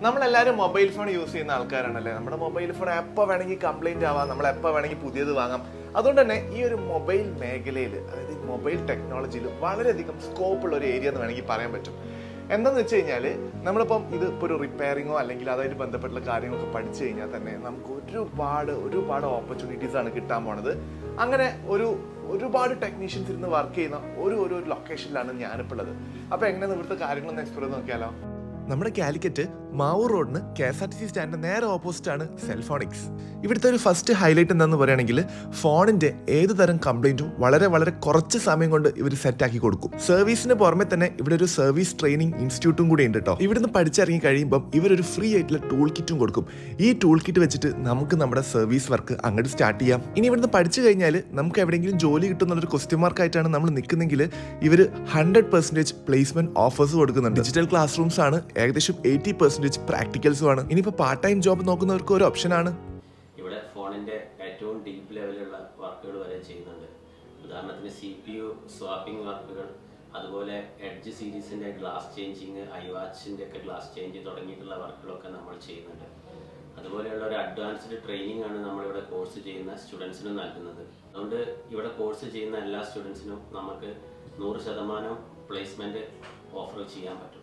നമ്മളെല്ലാവരും mobile phone use ചെയ്യുന്ന ആൾക്കാരാണല്ലേ നമ്മുടെ മൊബൈൽ ഫോൺ എപ്പോൾ വേണമെങ്കിൽ കംപ്ലൈന്റ് ആവാം നമ്മൾ എപ്പോൾ വേണമെങ്കിൽ പുതിയത് വാങ്ങാം അതുകൊണ്ട് തന്നെ ഈ ഒരു മൊബൈൽ മേഖലയിൽ അതായത് മൊബൈൽ ടെക്നോളജിയിൽ വളരെയധികം സ്കോപ്പ് ഉള്ള ഒരു ഏരിയ എന്ന് വേണമെങ്കിൽ പറയാൻ പറ്റും എന്താന്ന് വെച്ച് കഴിഞ്ഞാൽ നമ്മളിപ്പം ഇത് ഇപ്പോൾ ഒരു റിപ്പയറിങ്ങോ അല്ലെങ്കിൽ അതായിട്ട് ബന്ധപ്പെട്ടുള്ള കാര്യങ്ങളൊക്കെ പഠിച്ചു കഴിഞ്ഞാൽ തന്നെ നമുക്ക് ഒരുപാട് ഒരുപാട് ഓപ്പർച്യൂണിറ്റീസ് ആണ് കിട്ടാൻ പോണത് അങ്ങനെ ഒരു ഒരുപാട് ടെക്നീഷ്യൻസ് ഇരുന്ന് വർക്ക് ചെയ്യുന്ന ഒരു ഒരു ഒരു ലൊക്കേഷനിലാണ് ഞാനിപ്പോൾ ഉള്ളത് അപ്പോൾ എങ്ങനെയാണ് ഇവിടുത്തെ കാര്യങ്ങളൊന്ന് എക്സ്പ്ലോർ ചെയ്ത് നോക്കിയാലോ നമ്മുടെ കാലിക്കറ്റ് മാവൂർ റോഡിന് K S R T C സ്റ്റാൻഡിന് നേരെ ഓപ്പോസിറ്റ് ആണ് സെൽഫോണിക്സ് ഇവിടുത്തെ ഒരു ഫസ്റ്റ് ഹൈലൈറ്റ് എന്താണെന്ന് പറയുകയാണെങ്കിൽ ഫോണിന്റെ ഏത് തരം കംപ്ലൈന്റും വളരെ വളരെ കുറച്ച് സമയം കൊണ്ട് ഇവർ സെറ്റാക്കി കൊടുക്കും സർവീസിന് പുറമെ തന്നെ ഇവിടെ ഒരു സർവീസ് ട്രെയിനിങ് ഇൻസ്റ്റിറ്റ്യൂട്ടും കൂടി ഉണ്ട് കേട്ടോ ഇവിടുന്ന് പഠിച്ചിറങ്ങി കഴിയുമ്പോൾ ഇവരൊരു ഫ്രീ ആയിട്ടുള്ള ടൂൾ കിറ്റും കൊടുക്കും ഈ ടൂൾ കിറ്റ് വെച്ചിട്ട് നമുക്ക് നമ്മുടെ സർവീസ് വർക്ക് അങ്ങോട്ട് സ്റ്റാർട്ട് ചെയ്യാം ഇനി ഇവിടുന്ന് പഠിച്ചു കഴിഞ്ഞാൽ നമുക്ക് എവിടെയെങ്കിലും ജോലി കിട്ടുന്നുള്ളൊരു ക്വസ്റ്റ്യൻ മാർക്കായിട്ടാണ് നമ്മൾ നിൽക്കുന്നെങ്കിൽ ഇവർ ഹൺഡ്രഡ് പെർസെൻറ്റേജ് പ്ലേസ്മെന്റ് ഓഫേഴ്സ് കൊടുക്കുന്നുണ്ട് ഡിജിറ്റൽ ക്ലാസ് റൂംസ് ആണ് ഏകദേശം എയ്റ്റി പെർസെൻറ്റേജ് പ്രാക്ടിക്കൽസും ആണ് ഇനിയിപ്പോൾ പാർട്ട് ടൈം ജോബ് നോക്കുന്നവർക്ക് ഒരു ഓപ്ഷനാണ് ഇവിടെ ഫോണിന്റെ ഏറ്റവും ഡീപ്പ് ലെവലുള്ള വർക്കുകൾ വരെ ചെയ്യുന്നുണ്ട് ഉദാഹരണത്തിന് സി പി യു സ്വാപ്പിംഗ് വർക്കുകൾ അതുപോലെ എഡ്ജ് സീരീസിന്റെ ഗ്ലാസ് ചേഞ്ചിങ് ഐ വാച്ചിന്റെ ഒക്കെ ഗ്ലാസ് ചേഞ്ച് തുടങ്ങിയിട്ടുള്ള വർക്കുകളൊക്കെ നമ്മൾ ചെയ്യുന്നുണ്ട് അതുപോലെയുള്ള ഒരു അഡ്വാൻസ്ഡ് ട്രെയിനിങ് ആണ് നമ്മളിവിടെ കോഴ്സ് ചെയ്യുന്ന സ്റ്റുഡൻസിനും നൽകുന്നത് അതുകൊണ്ട് ഇവിടെ കോഴ്സ് ചെയ്യുന്ന എല്ലാ സ്റ്റുഡൻസിനും നമുക്ക് നൂറ് ശതമാനം പ്ലേസ്മെന്റ് ഓഫർ ചെയ്യാൻ പറ്റും